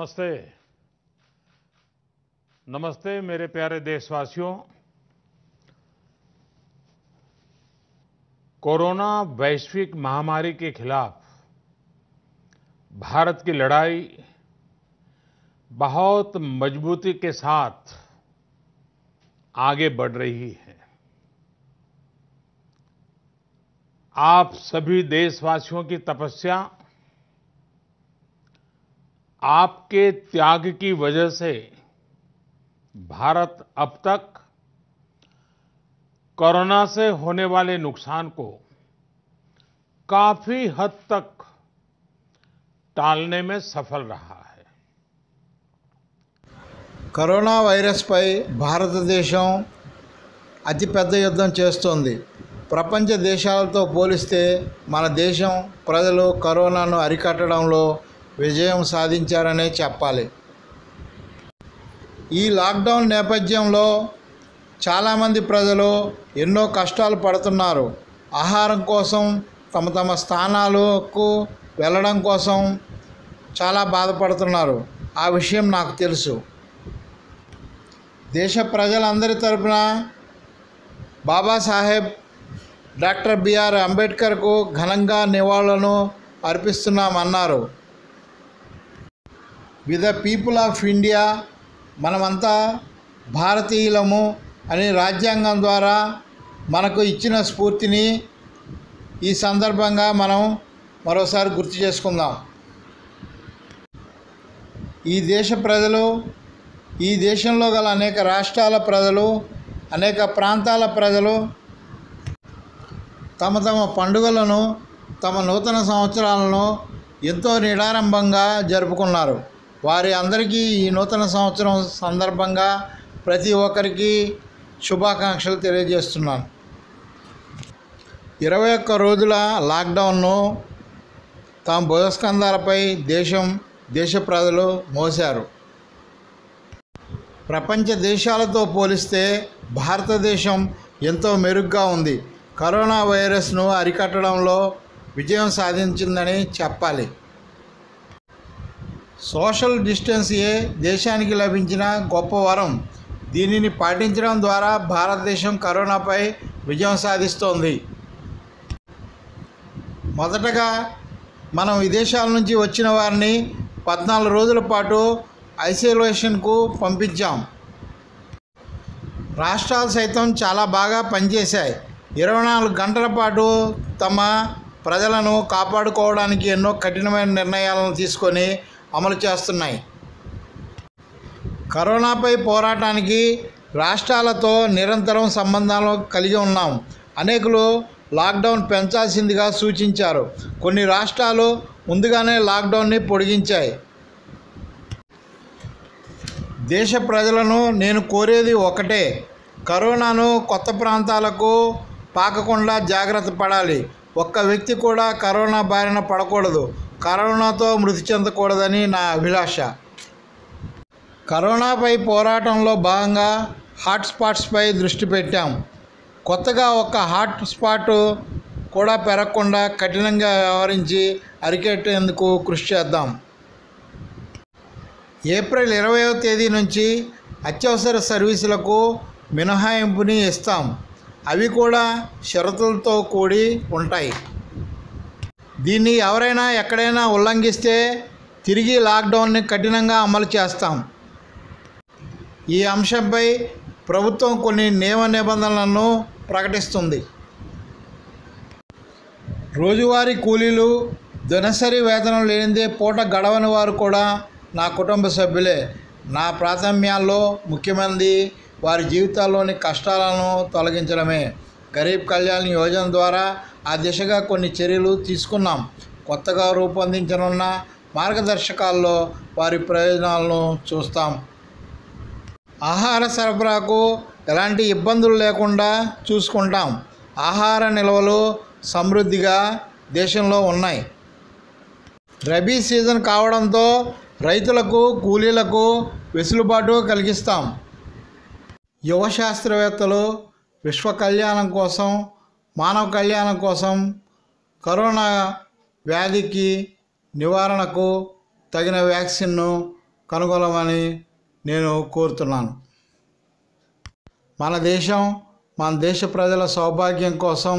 नमस्ते नमस्ते मेरे प्यारे देशवासियों कोरोना वैश्विक महामारी के खिलाफ भारत की लड़ाई बहुत मजबूती के साथ आगे बढ़ रही है आप सभी देशवासियों की तपस्या आपके त्याग की वजह से भारत अब तक कोरोना से होने वाले नुकसान को काफी हद तक टालने में सफल रहा है కరోనా వైరస్పై భారతదేశం అతిపెద్ద యుద్ధం చేస్తోంది ప్రపంచ దేశాలతో పోలిస్తే మన దేశం ప్రజలు కరోనాను అరికట్టడంలో విజయం సాధించారనే చెప్పాలి ఈ లాక్డౌన్ నేపథ్యంలో చాలామంది ప్రజలు ఎన్నో కష్టాలు పడుతున్నారు ఆహారం కోసం తమ తమ స్థానాలకు వెళ్ళడం కోసం చాలా బాధపడుతున్నారు ఆ విషయం నాకు తెలుసు దేశ ప్రజలందరి తరపున బాబాసాహెబ్ డాక్టర్ బిఆర్ అంబేద్కర్కు ఘనంగా నివాళులను అర్పిస్తున్నామన్నారు with the people of India మనమంతా భారతీయులము అని రాజ్యాంగం ద్వారా మనకు ఇచ్చిన స్ఫూర్తిని ఈ సందర్భంగా మనం మరోసారి గుర్తు చేసుకుందాం ఈ దేశ ప్రజలు ఈ దేశంలో గల అనేక రాష్ట్రాల ప్రజలు అనేక ప్రాంతాల ప్రజలు తమ తమ పండుగలను తమ నూతన సంవత్సరాలను ఎంతో నిడారంభంగా జరుపుకున్నారు వారి అందరికీ ఈ నూతన సంవత్సరం సందర్భంగా ప్రతి ఒక్కరికి శుభాకాంక్షలు తెలియజేస్తున్నాను ఇరవై ఒక్క రోజుల లాక్డౌన్ను తమ భుజస్కంధాలపై దేశం దేశ ప్రజలు మోశారు ప్రపంచ దేశాలతో పోలిస్తే భారతదేశం ఎంతో మెరుగ్గా ఉంది కరోనా వైరస్ను అరికట్టడంలో విజయం సాధించిందని చెప్పాలి సోషల్ డిస్టెన్సే దేశానికి లభించిన గొప్ప వరం దీనిని పాటించడం ద్వారా భారతదేశం కరోనాపై విజయం సాధిస్తోంది మొదటగా మనం విదేశాల నుంచి వచ్చిన వారిని పద్నాలుగు రోజుల పాటు ఐసోలేషన్కు పంపించాం రాష్ట్రాలు సైతం చాలా బాగా పనిచేశాయి ఇరవై నాలుగు గంటల పాటు తమ ప్రజలను కాపాడుకోవడానికి ఎన్నో కఠినమైన నిర్ణయాలను తీసుకొని అమలు చేస్తున్నాయి కరోనాపై పోరాటానికి రాష్ట్రాలతో నిరంతరం సంబంధాలు కలిగి ఉన్నాం అనేకులు లాక్డౌన్ పెంచాల్సిందిగా సూచించారు కొన్ని రాష్ట్రాలు ముందుగానే లాక్డౌన్ని పొడిగించాయి దేశ ప్రజలను నేను కోరేది ఒకటే కరోనాను కొత్త ప్రాంతాలకు పాకకుండా జాగ్రత్త పడాలి ఒక్క వ్యక్తి కూడా కరోనా బారిన పడకూడదు కరోనాతో మృతి చెందకూడదని నా అభిలాష కరోనాపై పోరాటంలో భాగంగా హాట్స్పాట్స్పై దృష్టి పెట్టాం కొత్తగా ఒక హాట్ స్పాట్ కూడా పెరగకుండా కఠినంగా వ్యవహరించి అరికెట్టేందుకు కృషి చేద్దాం ఏప్రిల్ ఇరవైవ తేదీ నుంచి అత్యవసర సర్వీసులకు మినహాయింపుని ఇస్తాం అవి కూడా షరతులతో కూడి ఉంటాయి దీన్ని ఎవరైనా ఎక్కడైనా ఉల్లంఘిస్తే తిరిగి లాక్డౌన్ని కఠినంగా అమలు చేస్తాం ఈ అంశంపై ప్రభుత్వం కొన్ని నియమ నిబంధనలను ప్రకటిస్తుంది రోజువారీ కూలీలు దినసరి వేతనం లేనిదే పూట గడవని వారు కూడా నా కుటుంబ సభ్యులే నా ప్రాథమ్యాల్లో ముఖ్యమైనది వారి జీవితాల్లోని కష్టాలను తొలగించడమే గరీబ్ కళ్యాణ్ యోజన ద్వారా ఆ దిశగా కొన్ని చర్యలు తీసుకున్నాం కొత్తగా రూపొందించనున్న మార్గదర్శకాల్లో వారి ప్రయోజనాలను చూస్తాం ఆహార సరఫరాకు ఎలాంటి ఇబ్బందులు లేకుండా చూసుకుంటాం ఆహార నిల్వలు సమృద్ధిగా దేశంలో ఉన్నాయి రబీ సీజన్ కావడంతో రైతులకు కూలీలకు వెసులుబాటు కలిగిస్తాం యువ శాస్త్రవేత్తలు విశ్వ కళ్యాణం కోసం మానవ కళ్యాణం కోసం కరోనా వ్యాధికి నివారణకు తగిన వ్యాక్సిన్ను కనుగొనమని నేను కోరుతున్నాను మన దేశం మన దేశ ప్రజల సౌభాగ్యం కోసం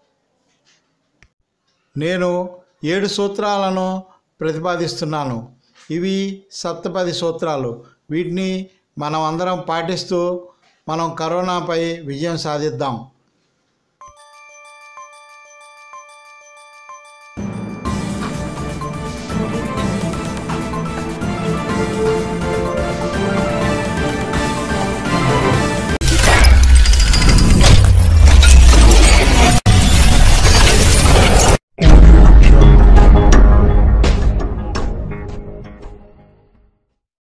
నేను ఏడు సూత్రాలను ప్రతిపాదిస్తున్నాను ఇవి సప్తపది సూత్రాలు వీటిని మనం అందరం పాటిస్తూ మనం కరోనాపై విజయం సాధిద్దాం